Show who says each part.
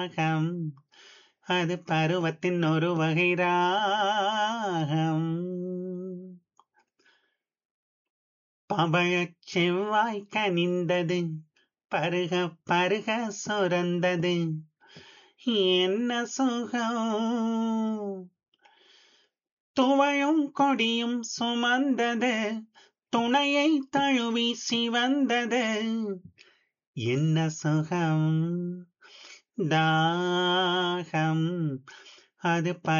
Speaker 1: ராகம் அது பருவத்தின் ஒரு வகை ராகம் பவழச் செவ்வாய் கனிந்தது பருக பருக சுரந்தது என்ன சுகம் துவழும் கொடியும் சுமந்தது துணையை தழுவி சிவந்தது என்ன சுகம் தாகம் அது